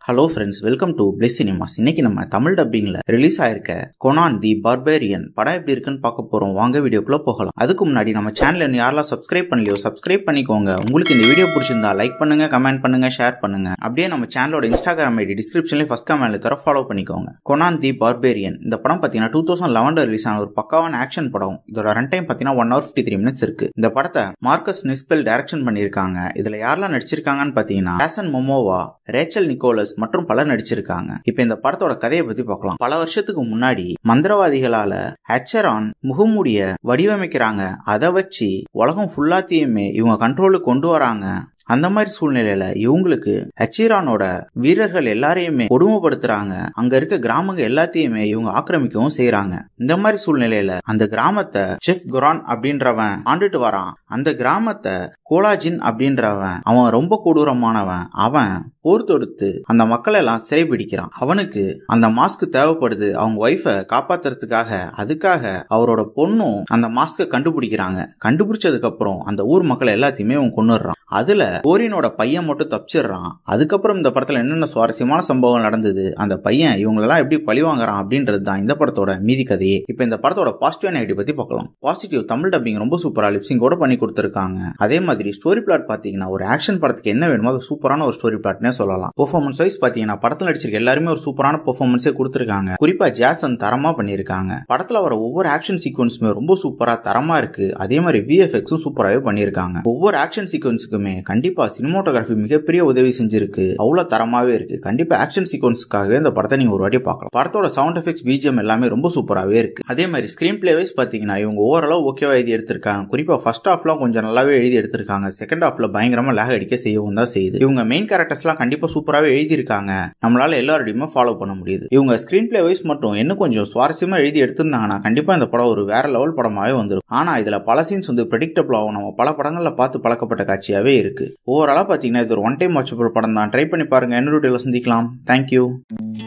hello friends welcome to plus cinemas இன்னைக்கு நம்ம Tamil டப்பிங்ல release ஆயிருக்க கொனான் தி பார்பேரியன் படம் எப்படி இருக்குன்னு பார்க்க போறோம் வாங்க வீடியோக்குள்ள போகலாம் அதுக்கு முன்னாடி நம்ம சேனல் இன்னும் யாரெல்லாம் சப்ஸ்கிரைப் பண்ணலையோ சப்ஸ்கிரைப் பண்ணிக்கோங்க உங்களுக்கு இந்த வீடியோ பிடிச்சிருந்தா லைக் பண்ணுங்க கமெண்ட் பண்ணுங்க ஷேர் பண்ணுங்க அப்படியே நம்ம சேனலோட இன்ஸ்டாகிராம் ஐடி டிஸ்கிரிப்ஷன்ல ஃபர்ஸ்ட் கமெண்ட்ல தர ஃபாலோ பண்ணிக்கோங்க கொனான் தி பார்பேரியன் இந்த படம் பார்த்தீங்கன்னா டூ தௌசண்ட் லெவன்ல ரிலீஸ் ஆன ஒரு பக்காவான ஆக்ஷன் படம் இதோட ரன் டைம் பார்த்தீங்கன்னா one hour fifty three minutes இருக்கு இந்த படத்தை மார்க்கஸ் நிஸ்பெல் டைரக்ஷன் பண்ணியிருக்காங்க இதுல யாரெல்லாம் நடிச்சிருக்காங்கன்னு பார்த்தீங்கன்னா ஹேசன் மொமோவா ரேச்சல் நிக்கோலஸ் மற்றும் பலர் நடிச்சிருக்காங்க இப்ப இந்த படத்தோட கதையை பத்தி பார்க்கலாம் பல வருஷத்துக்கு முன்னாடி மந்திரவாதிகளால ஹெச்சரான் முகமூடிய வடிவமைக்கிறாங்க அதை வச்சு உலகம் ஃபுல்லாத்தையுமே இவங்க கண்ட்ரோலுக்கு கொண்டு வராங்க அந்த மாதிரி சூழ்நிலையில இவங்களுக்கு ஹச்சிரானோட வீரர்கள் எல்லாரையுமே கொடுமைப்படுத்துறாங்க அங்க இருக்க கிராமங்க எல்லாத்தையுமே இவங்க ஆக்கிரமிக்கவும் செய்யறாங்க இந்த மாதிரி சூழ்நிலையில அந்த கிராமத்தை செஃப் குரான் அப்படின்றவன் ஆண்டுட்டு வரான் அந்த கிராமத்தை கோலாஜின் அப்படின்றவன் அவன் ரொம்ப கொடூரமானவன் அவன் போர் தொடுத்து அந்த மக்களை எல்லாம் சிறைபிடிக்கிறான் அவனுக்கு அந்த மாஸ்க் தேவைப்படுது அவங்க ஒய்ஃபை காப்பாத்துறதுக்காக அதுக்காக அவரோட பொண்ணும் அந்த மாஸ்கை கண்டுபிடிக்கிறாங்க கண்டுபிடிச்சதுக்கு அப்புறம் அந்த ஊர் மக்கள் எல்லாத்தையுமே அவன் கொண்டுடுறான் அதுல ஓரினோட பையன் மட்டும் தப்பிச்சிடுறான் அதுக்கப்புறம் இந்த படத்துல என்னென்ன சுவாரஸ்யமான சம்பவம் நடந்தது அந்த பையன் இவங்களெல்லாம் எப்படி பழி வாங்குறான் அப்படின்றது தான் இந்த படத்தோட மீதி கதையே இப்ப இந்த படத்தோட பாசிட்டிவ் நெகட்டிவ் பத்தி பார்க்கலாம் பாசிட்டிவ் தமிழ் டப்பிங் ரொம்ப சூப்பரா லிப்சிங் கூட பண்ணி கொடுத்துருக்காங்க அதே மாதிரி ஸ்டோரி பிளாட் பாத்தீங்கன்னா ஒரு ஆக்ஷன் படத்துக்கு என்ன வேணுமோ அது சூப்பரான ஒரு ஸ்டோரி பிளாட்னே சொல்லலாம் பெர்ஃபார்மன்ஸ் வைஸ் பாத்தீங்கன்னா படத்துல நடிச்சிருக்க எல்லாருமே ஒரு சூப்பரான பெர்ஃபார்மன்ஸே கொடுத்துருக்காங்க குறிப்பா ஜாசன் தரமா பண்ணியிருக்காங்க படத்துல வர ஒவ்வொரு ஆக்ஷன் சீக்வன்ஸுமே ரொம்ப சூப்பரா தரமா இருக்கு அதே மாதிரி விஎஃப்எக்ஸும் சூப்பராகவே பண்ணியிருக்காங்க ஒவ்வொரு ஆக்ஷன் சீக்வன்ஸுக்குமே கண்டிப்பா சினிமோட்டோகிராஃபி மிகப்பெரிய உதவி செஞ்சிருக்கு அவ்வளவு தரமாவே இருக்கு கண்டிப்பா ஆக்ஷன் சீக்வன்ஸ்க்காகவே இந்த படத்தை நீங்க ஒரு வாட்டி பார்க்கலாம் படத்தோட சவுண்ட் எஃபெக்ட்ஸ் பிஜிஎம் எல்லாமே ரொம்ப சூப்பராகவே இருக்கு அதே மாதிரி ஸ்கிரீன் பிளே வைஸ் பாத்தீங்கன்னா இவங்க ஓவராலாக ஓகேவா எழுதி எடுத்திருக்காங்க குறிப்பா ஃபர்ஸ்ட் ஹாஃப்லாம் கொஞ்சம் நல்லாவே எழுதி எடுத்திருக்காங்க செகண்ட் ஹாஃப்ல பயங்கரமா லேக் அடிக்க செய்யவும் தான் செய்யுது இவங்க மெயின் கேரக்டர்ஸ்லாம் கண்டிப்பா சூப்பராகவே எழுதியிருக்காங்க நம்மளால எல்லாரோடையுமே ஃபாலோ பண்ண முடியுது இவங்க ஸ்கிரீன் பிளே வைஸ் மட்டும் இன்னும் கொஞ்சம் சுவாரஸ்யமா எழுதி எடுத்திருந்தாங்கன்னா கண்டிப்பா இந்த படம் ஒரு வேற லெவல் படமாவே வந்துடும் ஆனா இதுல பல சீன்ஸ் வந்து ப்ரெடிக்டபிள் ஆகும் நம்ம பல படங்கள்ல பார்த்து பழக்கப்பட்ட காட்சியாவே இருக்கு ஓவராலா பாத்தீங்கன்னா இது ஒரு ஒன் டைம் வாட்சபிள் படம் தான் ட்ரை பண்ணி பாருங்க இன்னொரு சந்திக்கலாம் தேங்க்யூ